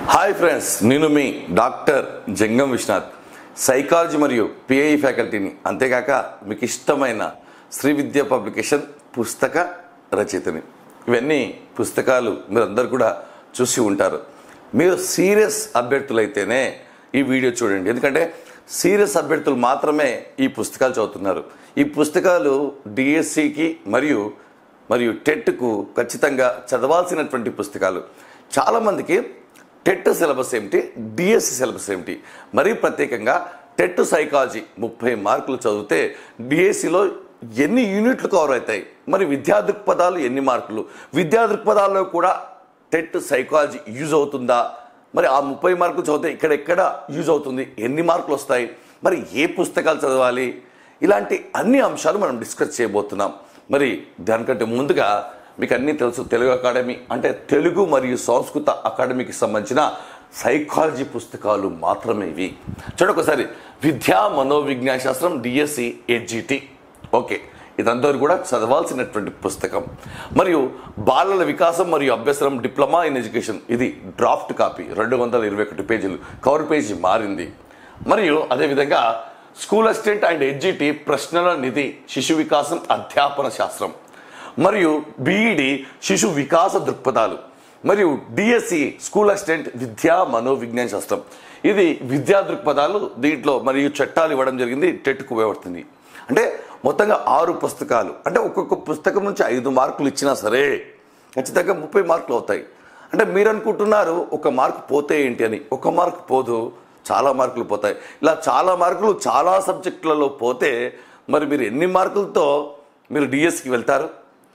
hi friends నేను మీ doctor Jangam Viswanath psychology మరియు పిఐ ఫ్యాకల్టీని అంతేకాక మీకు ఇష్టమైన శ్రీ విద్య పబ్లికేషన్ పుస్తక రచయితని ఇవన్నీ పుస్తకాలు మీరందరూ కూడా చూసి ఉంటారు మీరు సీరియస్ అభ్యర్థులైతేనే ఈ వీడియో చూడండి ఎందుకంటే సీరియస్ అభ్యర్థులు మాత్రమే ఈ పుస్తకాలు చదువుతున్నారు ఈ పుస్తకాలు డిఎస్సికి మరియు మరియు టెట్కు ఖచ్చితంగా చదవాల్సినటువంటి పుస్తకాలు చాలామందికి టెట్ సిలబస్ ఏమిటి డిఎస్సి సిలబస్ ఏమిటి మరీ ప్రత్యేకంగా టెట్ సైకాలజీ ముప్పై మార్కులు చదివితే డిఎస్సిలో ఎన్ని యూనిట్లు కవర్ అవుతాయి మరి విద్యా దృక్పథాలు ఎన్ని మార్కులు విద్యా దృక్పథాల్లో కూడా టెట్ సైకాలజీ యూజ్ అవుతుందా మరి ఆ ముప్పై మార్కులు చదివితే ఇక్కడెక్కడ యూజ్ అవుతుంది ఎన్ని మార్కులు వస్తాయి మరి ఏ పుస్తకాలు చదవాలి ఇలాంటి అన్ని అంశాలు మనం డిస్కస్ చేయబోతున్నాం మరి దానికంటే ముందుగా మీకు అన్నీ తెలుసు తెలుగు అకాడమీ అంటే తెలుగు మరియు సంస్కృత అకాడమీకి సంబంధించిన సైకాలజీ పుస్తకాలు మాత్రమే ఇవి చూడండి ఒకసారి విద్యా మనోవిజ్ఞాన శాస్త్రం డిఎస్సి ఎడ్జిటి ఓకే ఇదంతా కూడా చదవాల్సినటువంటి పుస్తకం మరియు బాలల వికాసం మరియు అభ్యసనం డిప్లొమా ఇన్ ఎడ్యుకేషన్ ఇది డ్రాఫ్ట్ కాపీ రెండు వందల ఇరవై ఒకటి పేజీలు కవర్ పేజీ మారింది మరియు అదేవిధంగా స్కూల్ అసిస్టెంట్ అండ్ ఎడ్జిటి ప్రశ్నల నిధి శిశు వికాసం అధ్యాపన శాస్త్రం మరియు బీఈడి శిశు వికాస దృక్పథాలు మరియు డిఎస్సి స్కూల్ అసిస్టెంట్ విద్యా మనోవిజ్ఞాన శాస్త్రం ఇది విద్యా దృక్పథాలు దీంట్లో మరియు చట్టాలు ఇవ్వడం జరిగింది టెట్కు ఉపయోగపడుతుంది అంటే మొత్తంగా ఆరు పుస్తకాలు అంటే ఒక్కొక్క పుస్తకం నుంచి ఐదు మార్కులు ఇచ్చినా సరే ఖచ్చితంగా ముప్పై మార్కులు అవుతాయి అంటే మీరు అనుకుంటున్నారు ఒక మార్కు పోతే ఏంటి అని ఒక మార్కు పోదు చాలా మార్కులు పోతాయి ఇలా చాలా మార్కులు చాలా సబ్జెక్టులలో పోతే మరి మీరు ఎన్ని మార్కులతో మీరు డిఎస్కి వెళ్తారు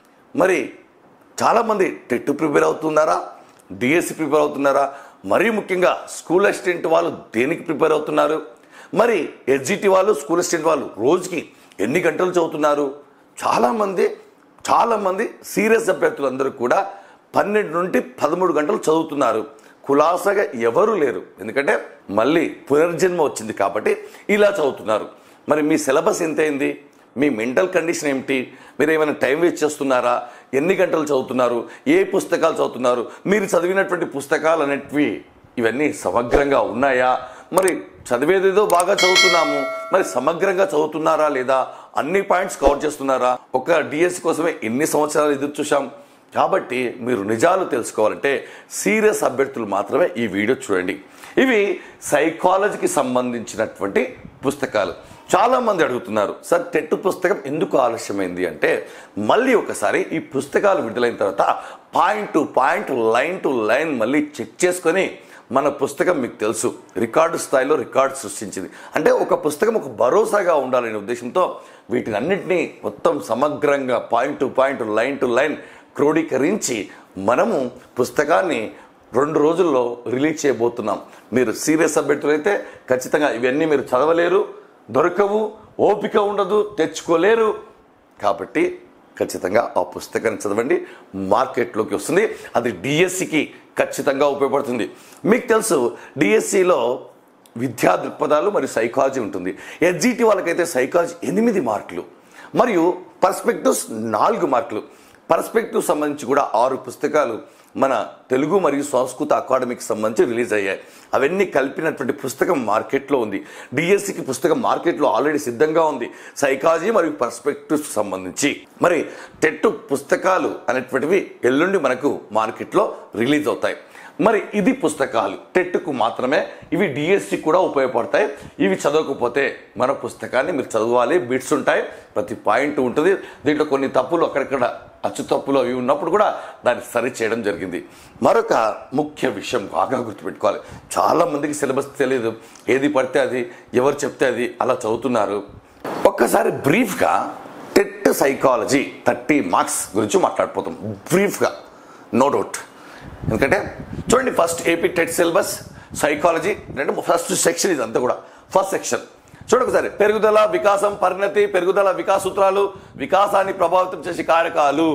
మరి చాలామంది టెట్ ప్రిపేర్ అవుతున్నారా డిఎస్సి ప్రిపేర్ అవుతున్నారా మరీ ముఖ్యంగా స్కూల్ అసిస్టెంట్ వాళ్ళు దేనికి ప్రిపేర్ అవుతున్నారు మరి ఎస్జిటి వాళ్ళు స్కూల్ అసిస్టెంట్ వాళ్ళు రోజుకి ఎన్ని గంటలు చదువుతున్నారు చాలామంది చాలామంది సీరియస్ అభ్యర్థులు అందరూ కూడా పన్నెండు నుండి పదమూడు గంటలు చదువుతున్నారు కులాసగా ఎవరు లేరు ఎందుకంటే మళ్ళీ పునర్జన్మ వచ్చింది కాబట్టి ఇలా చదువుతున్నారు మరి మీ సిలబస్ ఎంత అయింది మీ మెంటల్ కండిషన్ ఏమిటి మీరు ఏమైనా టైం వేస్ట్ చేస్తున్నారా ఎన్ని గంటలు చదువుతున్నారు ఏ పుస్తకాలు చదువుతున్నారు మీరు చదివినటువంటి పుస్తకాలు అనేటివి ఇవన్నీ సమగ్రంగా ఉన్నాయా మరి చదివేదేదో బాగా చదువుతున్నాము మరి సమగ్రంగా చదువుతున్నారా లేదా అన్ని పాయింట్స్ కవర్ చేస్తున్నారా ఒక డిఎస్ కోసమే ఎన్ని సంవత్సరాలు ఎదురు చూసాం కాబట్టి మీరు నిజాలు తెలుసుకోవాలంటే సీరియస్ అభ్యర్థులు మాత్రమే ఈ వీడియో చూడండి ఇవి సైకాలజీకి సంబంధించినటువంటి పుస్తకాలు చాలా మంది అడుగుతున్నారు సార్ టెట్ పుస్తకం ఎందుకు ఆలస్యమైంది అంటే మళ్ళీ ఒకసారి ఈ పుస్తకాలు విడుదలైన తర్వాత point to point line to line మళ్ళీ చెక్ చేసుకొని మన పుస్తకం మీకు తెలుసు రికార్డు స్థాయిలో రికార్డు సృష్టించింది అంటే ఒక పుస్తకం ఒక భరోసాగా ఉండాలనే ఉద్దేశంతో వీటిని అన్నింటినీ మొత్తం సమగ్రంగా point to point line to line క్రోడీకరించి మనము పుస్తకాన్ని రెండు రోజుల్లో రిలీజ్ చేయబోతున్నాం మీరు సీరియస్ అభ్యర్థులైతే ఖచ్చితంగా ఇవన్నీ మీరు చదవలేరు దొరకవు ఓపిక ఉండదు తెచ్చుకోలేరు కాబట్టి ఖచ్చితంగా ఆ పుస్తకాన్ని చదవండి మార్కెట్లోకి వస్తుంది అది డిఎస్సికి ఖచ్చితంగా ఉపయోగపడుతుంది మీకు తెలుసు డిఎస్సిలో విద్యా దృక్పథాలు మరియు సైకాలజీ ఉంటుంది ఎస్జిటి వాళ్ళకైతే సైకాలజీ ఎనిమిది మార్కులు మరియు పర్స్పెక్టివ్స్ నాలుగు మార్కులు పర్స్పెక్టివ్ సంబంధించి కూడా ఆరు పుస్తకాలు మన తెలుగు మరియు సంస్కృత అకాడమీకి సంబంధించి రిలీజ్ అయ్యాయి అవన్నీ కలిపినటువంటి పుస్తకం మార్కెట్లో ఉంది డిఎస్సికి పుస్తకం మార్కెట్లో ఆల్రెడీ సిద్ధంగా ఉంది సైకాలజీ మరియు పర్స్పెక్టివ్స్ సంబంధించి మరి టెట్ పుస్తకాలు అనేటువంటివి ఎల్లుండి మనకు మార్కెట్లో రిలీజ్ అవుతాయి మరి ఇది పుస్తకాలు టెట్కు మాత్రమే ఇవి డిఎస్సి కూడా ఉపయోగపడతాయి ఇవి చదవకపోతే మన పుస్తకాన్ని మీరు చదవాలి బిట్స్ ఉంటాయి ప్రతి పాయింట్ ఉంటుంది దీంట్లో కొన్ని తప్పులు అక్కడక్కడ అచ్చు తప్పులు అవి ఉన్నప్పుడు కూడా దాన్ని సరి చేయడం జరిగింది మరొక ముఖ్య విషయం బాగా గుర్తుపెట్టుకోవాలి చాలా మందికి సిలబస్ తెలియదు ఏది పడితే అది ఎవరు చెప్తే అది అలా చదువుతున్నారు ఒక్కసారి బ్రీఫ్గా టెట్ సైకాలజీ థర్టీ మార్క్స్ గురించి మాట్లాడిపోతాం బ్రీఫ్గా నో డౌట్ ఎందుకంటే చూడండి first AP TET syllabus psychology అంటే ఫస్ట్ సెక్షన్ ఇదంతా కూడా ఫస్ట్ సెక్షన్ చూడండి ఒకసారి పెరుగుదల వికాసం పరిణతి పెరుగుదల వికాస సూత్రాలు వికాసాన్ని ప్రభావితం చేసే కారకాలు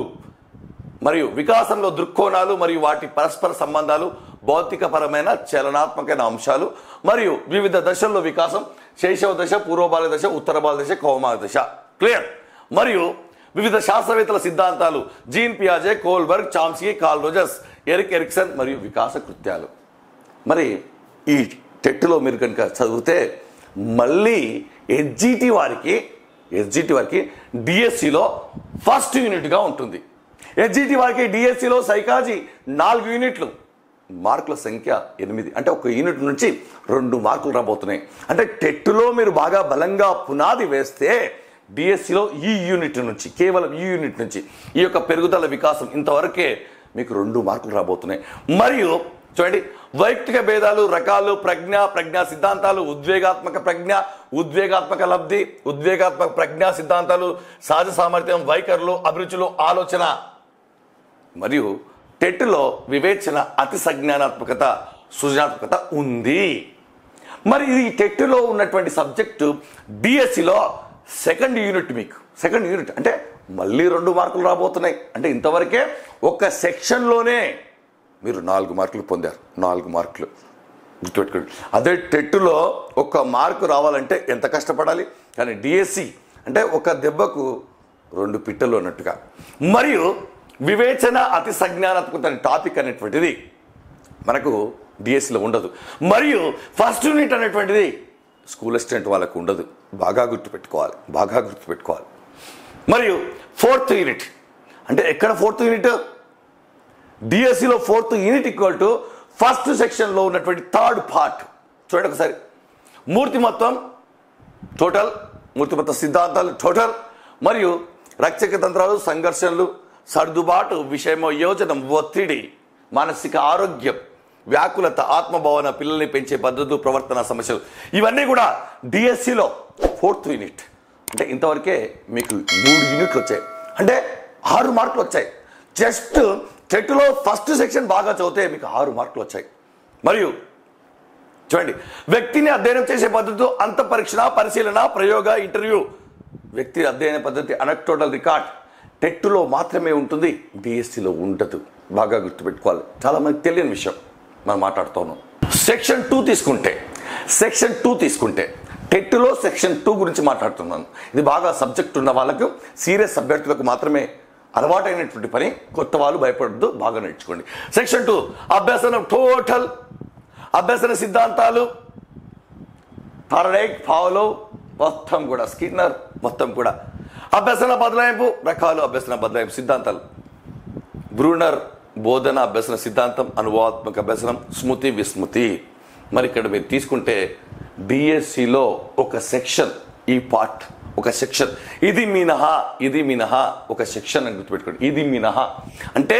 మరియు వికాసంలో దృక్కోణాలు మరియు వాటి పరస్పర సంబంధాలు భౌతికపరమైన చలనాత్మకమైన అంశాలు మరియు వివిధ దశల్లో వికాసం శైశవ దశ పూర్వబాల దశ ఉత్తర బాల దశ కౌమార దశ క్లియర్ మరియు వివిధ శాస్త్రవేత్తల సిద్ధాంతాలు జీన్ పియాజే Kohlberg Chomsky Carl Rogers Erik Erikson మరియు వికాస కృత్యాలు మరి ఈ టెట్లో మీరు కనుక చదివితే మళ్ళీ ఎస్జిటి వారికి ఎస్జిటి వారికి డిఎస్సిలో ఫస్ట్ యూనిట్గా ఉంటుంది ఎస్జిటి వారికి డిఎస్సిలో సైకాలజీ నాలుగు యూనిట్లు మార్కుల సంఖ్య ఎనిమిది అంటే ఒక యూనిట్ నుంచి రెండు మార్కులు రాబోతున్నాయి అంటే టెట్లో మీరు బాగా బలంగా పునాది వేస్తే డిఎస్సిలో ఈ యూనిట్ నుంచి కేవలం ఈ యూనిట్ నుంచి ఈ యొక్క పెరుగుదల వికాసం ఇంతవరకే మీకు రెండు మార్కులు రాబోతున్నాయి మరియు చూడండి వైయక్తిక భేదాలు రకాలు ప్రజ్ఞ ప్రజ్ఞా సిద్ధాంతాలు ఉద్వేగాత్మక ప్రజ్ఞ ఉద్వేగాత్మక లబ్ధి ఉద్వేగాత్మక ప్రజ్ఞా సిద్ధాంతాలు సహజ సామర్థ్యం వైఖరులు అభిరుచులు ఆలోచన మరియు టెట్లో వివేచన అతి సంజ్ఞానాత్మకత సృజనాత్మకత ఉంది మరి ఇది టెట్లో ఉన్నటువంటి సబ్జెక్టు డిఎస్సిలో సెకండ్ యూనిట్ మీకు సెకండ్ యూనిట్ అంటే మళ్ళీ రెండు మార్కులు రాబోతున్నాయి అంటే ఇంతవరకే ఒక సెక్షన్లోనే మీరు నాలుగు మార్కులు పొందారు నాలుగు మార్కులు గుర్తుపెట్టుకోండి అదే టెట్లో ఒక మార్కు రావాలంటే ఎంత కష్టపడాలి కానీ డిఎస్సి అంటే ఒక దెబ్బకు రెండు పిట్టలు అన్నట్టుగా మరియు వివేచన అతి సంజ్ఞానాత్మక అనే టాపిక్ అనేటువంటిది మనకు డిఎస్సిలో ఉండదు మరియు ఫస్ట్ యూనిట్ అనేటువంటిది స్కూల్ అసిస్టెంట్ వాళ్ళకు ఉండదు బాగా గుర్తుపెట్టుకోవాలి బాగా గుర్తుపెట్టుకోవాలి మరియు ఫోర్త్ యూనిట్ అంటే ఎక్కడ ఫోర్త్ యూనిట్ డిఎస్సిలో fourth unit equal to first సెక్షన్లో ఉన్నటువంటి థర్డ్ పార్ట్ చూడండి ఒకసారి మూర్తిమత్వం టోటల్ మూర్తిమత్వ సిద్ధాంతాలు టోటల్ మరియు రక్షక తంత్రాలు సంఘర్షణలు సర్దుబాటు విషయమో యోజనం ఒత్తిడి మానసిక ఆరోగ్యం వ్యాకులత ఆత్మభావన పిల్లల్ని పెంచే పద్ధతులు ప్రవర్తన సమస్యలు ఇవన్నీ కూడా డిఎస్సిలో ఫోర్త్ యూనిట్ అంటే ఇంతవరకే మీకు మూడు యూనిట్లు వచ్చాయి అంటే ఆరు మార్కులు వచ్చాయి జస్ట్ టెట్లో ఫస్ట్ సెక్షన్ బాగా చదివితే మీకు ఆరు మార్కులు వచ్చాయి మరియు చూడండి వ్యక్తిని అధ్యయనం చేసే పద్ధతి అంత పరీక్షణ పరిశీలన ప్రయోగ ఇంటర్వ్యూ వ్యక్తి అధ్యయన పద్ధతి అనక్టోటల్ రికార్డ్ టెట్లో మాత్రమే ఉంటుంది డిఎస్సిలో ఉండదు బాగా గుర్తుపెట్టుకోవాలి చాలా మందికి తెలియని విషయం మనం మాట్లాడుతున్నాం సెక్షన్ టూ తీసుకుంటే సెక్షన్ టూ తీసుకుంటే టెట్లో సెక్షన్ టూ గురించి మాట్లాడుతున్నాను ఇది బాగా సబ్జెక్ట్ ఉన్న వాళ్ళకు సీరియస్ అభ్యర్థులకు మాత్రమే అలవాటైనటువంటి పని కొత్త వాళ్ళు భయపడద్దు బాగా నేర్చుకోండి సెక్షన్ టూ అభ్యసనం టోటల్ అభ్యసన సిద్ధాంతాలు థారడైక్ ఫాలో మొత్తం కూడా స్కిన్నర్ మొత్తం కూడా అభ్యసన బదలాయింపు రకాలు అభ్యసన బదలాయింపు సిద్ధాంతాలు బ్రూనర్ బోధన అభ్యసన సిద్ధాంతం అనుభవాత్మక అభ్యసనం స్మృతి విస్మృతి మరి ఇక్కడ మీరు తీసుకుంటే డిఎస్సిలో ఒక సెక్షన్ ఈ పార్ట్ ఒక సెక్షన్ ఇది మినహా ఇది మినహా ఒక సెక్షన్ అని గుర్తుపెట్టుకోండి ఇది మినహా అంటే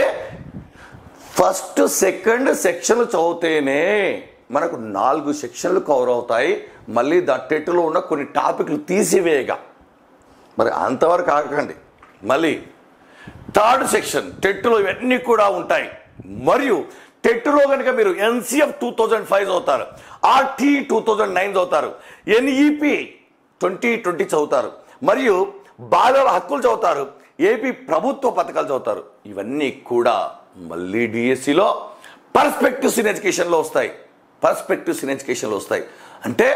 ఫస్ట్ సెకండ్ సెక్షన్ చదివితేనే మనకు నాలుగు సెక్షన్లు కవర్ అవుతాయి మళ్ళీ దట్టెట్టులో ఉన్న కొన్ని టాపిక్లు తీసివేయగా మరి అంతవరకు ఆగకండి మళ్ళీ థర్డ్ సెక్షన్ టెట్లో ఇవన్నీ కూడా ఉంటాయి మరియు టెట్లో కనుక మీరు ఎన్సిఎఫ్ టూ థౌజండ్ ఫైవ్ చదువుతారు ఆర్టీ టూ థౌజండ్ నైన్ చదువుతారు ఎన్ఈపి ట్వంటీ ట్వంటీ చదువుతారు మరియు బాలల హక్కులు చదువుతారు ఏపీ ప్రభుత్వ పథకాలు చదువుతారు ఇవన్నీ కూడా మళ్ళీ డిఎస్సిలో పర్స్పెక్టివ్స్ ఇన్ ఎడ్యుకేషన్లో వస్తాయి పర్స్పెక్టివ్స్ ఇన్ ఎడ్యుకేషన్లో వస్తాయి అంటే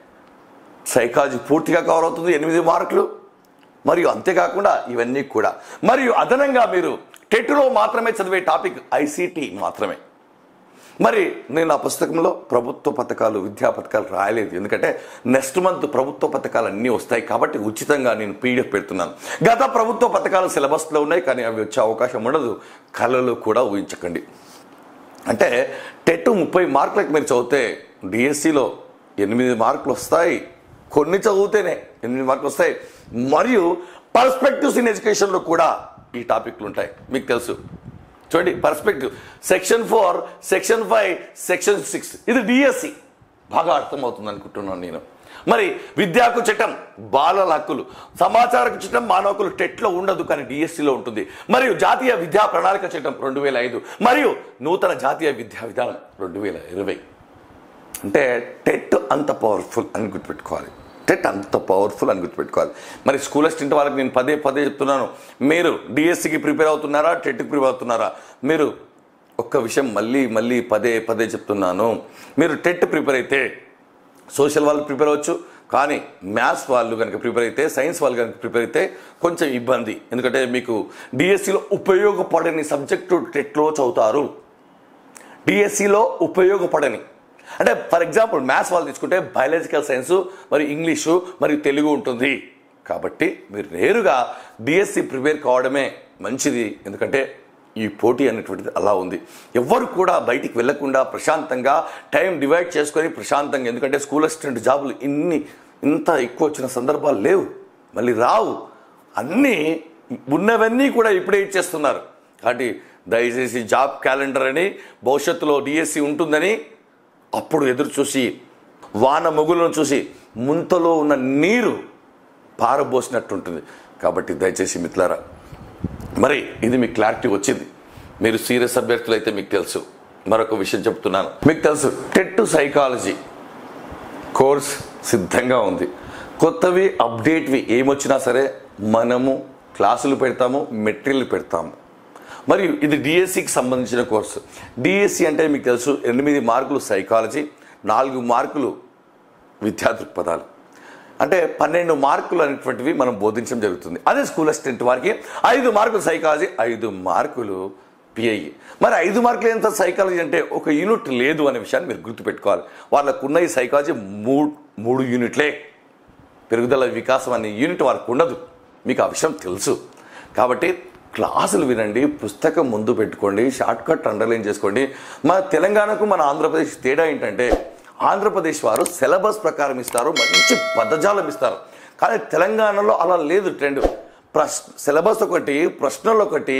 సైకాలజీ పూర్తిగా కవర్ అవుతుంది ఎనిమిది మార్కులు మరియు అంతేకాకుండా ఇవన్నీ కూడా మరియు అదనంగా మీరు టెట్లో మాత్రమే చదివే టాపిక్ ఐసీటీ మాత్రమే మరి నేను ఆ పుస్తకంలో ప్రభుత్వ పథకాలు విద్యా పథకాలు రాయలేదు ఎందుకంటే నెక్స్ట్ మంత్ ప్రభుత్వ పథకాలు అన్నీ వస్తాయి కాబట్టి ఉచితంగా నేను పీడిఎఫ్ పెడుతున్నాను గత ప్రభుత్వ పథకాలు సిలబస్లో ఉన్నాయి కానీ అవి వచ్చే అవకాశం ఉండదు కళలు కూడా ఊహించకండి అంటే టెట్ ముప్పై మార్కులకు మీరు చదివితే డిఎస్సిలో ఎనిమిది మార్కులు వస్తాయి కొన్ని చదివితేనే ఎనిమిది మార్కులు వస్తాయి మరియు పర్స్పెక్టివ్స్ ఇన్ ఎడ్యుకేషన్లో కూడా ఈ టాపిక్లు ఉంటాయి మీకు తెలుసు చూడండి perspective section four section five section six ఇది డిఎస్సి బాగా అర్థమవుతుంది అనుకుంటున్నాను నేను మరి విద్యాకు చట్టం బాలల హక్కులు సమాచార చట్టం మానవ హక్కులు టెట్లో ఉండదు కానీ డిఎస్సిలో ఉంటుంది మరియు జాతీయ విద్యా ప్రణాళిక చట్టం రెండు వేల ఐదు మరియు నూతన జాతీయ విద్యా విధానం రెండు వేల ఇరవై అంటే టెట్ అంత పవర్ఫుల్ అని గుర్తుపెట్టుకోవాలి టెట్ అంత పవర్ఫుల్ అని గుర్తుపెట్టుకోవాలి మరి స్కూల్ అసిస్టెంట్ వాళ్ళకి నేను పదే పదే చెప్తున్నాను మీరు డిఎస్సికి ప్రిపేర్ అవుతున్నారా టెట్కి ప్రిపేర్ అవుతున్నారా మీరు ఒక్క విషయం మళ్ళీ మళ్ళీ పదే పదే చెప్తున్నాను మీరు టెట్ ప్రిపేర్ అయితే సోషల్ వాళ్ళు ప్రిపేర్ అవ్వచ్చు కానీ మ్యాథ్స్ వాళ్ళు కనుక ప్రిపేర్ అయితే సైన్స్ వాళ్ళు కనుక ప్రిపేర్ అయితే కొంచెం ఇబ్బంది ఎందుకంటే మీకు డిఎస్సిలో ఉపయోగపడని సబ్జెక్టు టెట్లో చదువుతారు డిఎస్సిలో ఉపయోగపడని అంటే ఫర్ ఎగ్జాంపుల్ మ్యాథ్స్ వాళ్ళు తీసుకుంటే బయాలజికల్ సైన్స్ మరియు ఇంగ్లీషు మరియు తెలుగు ఉంటుంది కాబట్టి మీరు నేరుగా డిఎస్సి ప్రిపేర్ కావడమే మంచిది ఎందుకంటే ఈ పోటీ అనేటువంటిది అలా ఉంది ఎవ్వరు కూడా బయటికి వెళ్లకుండా ప్రశాంతంగా టైం డివైడ్ చేసుకొని ప్రశాంతంగా ఎందుకంటే స్కూల్ అసిస్టెంట్ జాబులు ఇన్ని ఇంత ఎక్కువ వచ్చిన సందర్భాలు లేవు మళ్ళీ రావు అన్నీ ఉన్నవన్నీ కూడా ఇప్పుడే ఇచ్చేస్తున్నారు కాబట్టి దయచేసి జాబ్ క్యాలెండర్ అని భవిష్యత్తులో డిఎస్సి ఉంటుందని అప్పుడు ఎదురు చూసి వాన మొగులను చూసి ముంతలో ఉన్న నీరు పారబోసినట్టుంటుంది కాబట్టి దయచేసి మిత్రులారా మరి ఇది మీకు క్లారిటీ వచ్చింది మీరు సీరియస్ అభ్యర్థులు అయితే మీకు తెలుసు మరొక విషయం చెప్తున్నాను మీకు తెలుసు టెట్ సైకాలజీ కోర్స్ సిద్ధంగా ఉంది కొత్తవి అప్డేట్వి ఏమొచ్చినా సరే మనము క్లాసులు పెడతాము మెటీరియల్ పెడతాము మరియు ఇది డిఎస్సికి సంబంధించిన కోర్సు డిఎస్సి అంటే మీకు తెలుసు ఎనిమిది మార్కులు సైకాలజీ నాలుగు మార్కులు విద్యా దృక్పథాలు అంటే పన్నెండు మార్కులు అనేటువంటివి మనం బోధించడం జరుగుతుంది అదే స్కూల్ అసిస్టెంట్ వారికి ఐదు మార్కులు సైకాలజీ ఐదు మార్కులు పిఐ మరి ఐదు మార్కులు ఎంత సైకాలజీ అంటే ఒక యూనిట్ లేదు అనే విషయాన్ని మీరు గుర్తుపెట్టుకోవాలి వాళ్ళకున్న ఈ సైకాలజీ మూడు మూడు యూనిట్లే పెరుగుదల వికాసం అనే యూనిట్ వారికి ఉండదు మీకు ఆ విషయం తెలుసు కాబట్టి క్లాసులు వినండి పుస్తకం ముందు పెట్టుకోండి షార్ట్ కట్ అండర్లైన్ చేసుకోండి మన తెలంగాణకు మన ఆంధ్రప్రదేశ్ తేడా ఏంటంటే ఆంధ్రప్రదేశ్ వారు సిలబస్ ప్రకారం ఇస్తారు మంచి పదజాలం ఇస్తారు కానీ తెలంగాణలో అలా లేదు ట్రెండ్ ప్రశ్ సిలబస్ ఒకటి ప్రశ్నలు ఒకటి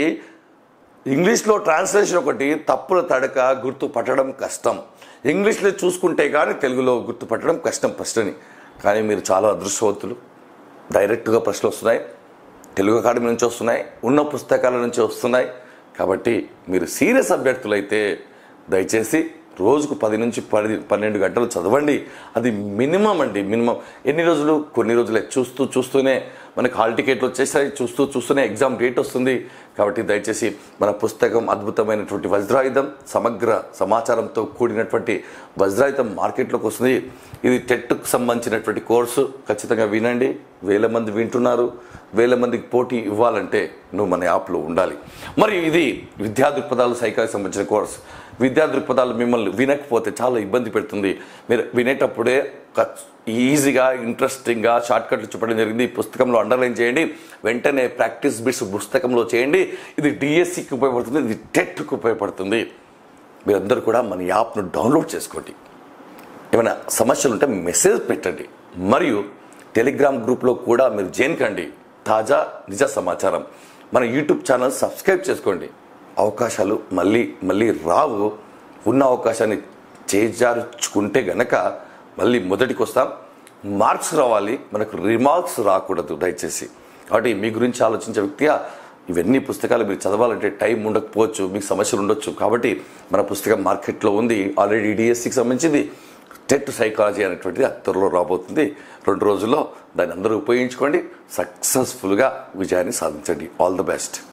ఇంగ్లీష్లో ట్రాన్స్లేషన్ ఒకటి తప్పుల తడక గుర్తుపట్టడం కష్టం ఇంగ్లీష్లో చూసుకుంటే కానీ తెలుగులో గుర్తుపట్టడం కష్టం ప్రశ్నని కానీ మీరు చాలా అదృష్టవంతులు డైరెక్ట్గా ప్రశ్నలు వస్తున్నాయి తెలుగు అకాడమీ నుంచి వస్తున్నాయి ఉన్న పుస్తకాల నుంచి వస్తున్నాయి కాబట్టి మీరు సీరియస్ అభ్యర్థులైతే దయచేసి రోజుకు పది నుంచి పది పన్నెండు గంటలు చదవండి అది మినిమం అండి మినిమం ఎన్ని రోజులు కొన్ని రోజులే చూస్తూ చూస్తూనే మనకు హాల్ టికెట్లు వచ్చేసాయి చూస్తూ చూస్తూనే ఎగ్జామ్ డేట్ వస్తుంది కాబట్టి దయచేసి మన పుస్తకం అద్భుతమైనటువంటి వజ్రాయుధం సమగ్ర సమాచారంతో కూడినటువంటి వజ్రాయుధం మార్కెట్లోకి వస్తుంది ఇది టెట్కు సంబంధించినటువంటి కోర్సు ఖచ్చితంగా వినండి వేల మంది వింటున్నారు వేల మందికి పోటీ ఇవ్వాలంటే నువ్వు మన యాప్లో ఉండాలి మరి ఇది విద్యా దృక్పథాలు సైకాలజీ సంబంధించిన కోర్స్ విద్యా దృక్పథాలు మిమ్మల్ని వినకపోతే చాలా ఇబ్బంది పెడుతుంది మీరు వినేటప్పుడే ఖచ్- ఈజీగా ఇంట్రెస్టింగ్గా షార్ట్ కట్లు చెప్పడం జరిగింది ఈ పుస్తకంలో అండర్లైన్ చేయండి వెంటనే ప్రాక్టీస్ బిట్స్ పుస్తకంలో చేయండి ఇది డిఎస్సికి ఉపయోగపడుతుంది ఇది టెట్కి ఉపయోగపడుతుంది మీరందరూ కూడా మన యాప్ను డౌన్లోడ్ చేసుకోండి ఏమైనా సమస్యలు ఉంటే మెసేజ్ పెట్టండి మరియు టెలిగ్రామ్ గ్రూప్లో కూడా మీరు జాయిన్ కండి తాజా నిజ సమాచారం మన యూట్యూబ్ ఛానల్ సబ్స్క్రైబ్ చేసుకోండి అవకాశాలు మళ్ళీ మళ్ళీ రావు ఉన్న అవకాశాన్ని చేజార్చుకుంటే గనక మళ్ళీ మొదటికి వస్తాం మార్క్స్ రావాలి మనకు రిమార్క్స్ రాకూడదు దయచేసి కాబట్టి మీ గురించి ఆలోచించే వ్యక్తిగా ఇవన్నీ పుస్తకాలు మీరు చదవాలంటే టైం ఉండకపోవచ్చు మీకు సమస్యలు ఉండొచ్చు కాబట్టి మన పుస్తకం మార్కెట్లో ఉంది ఆల్రెడీ డిఎస్సికి సంబంధించింది టెట్ సైకాలజీ అనేటువంటిది త్వరలో రాబోతుంది రెండు రోజుల్లో దాన్ని అందరూ ఉపయోగించుకోండి సక్సెస్ఫుల్గా విజయాన్ని సాధించండి ఆల్ ద బెస్ట్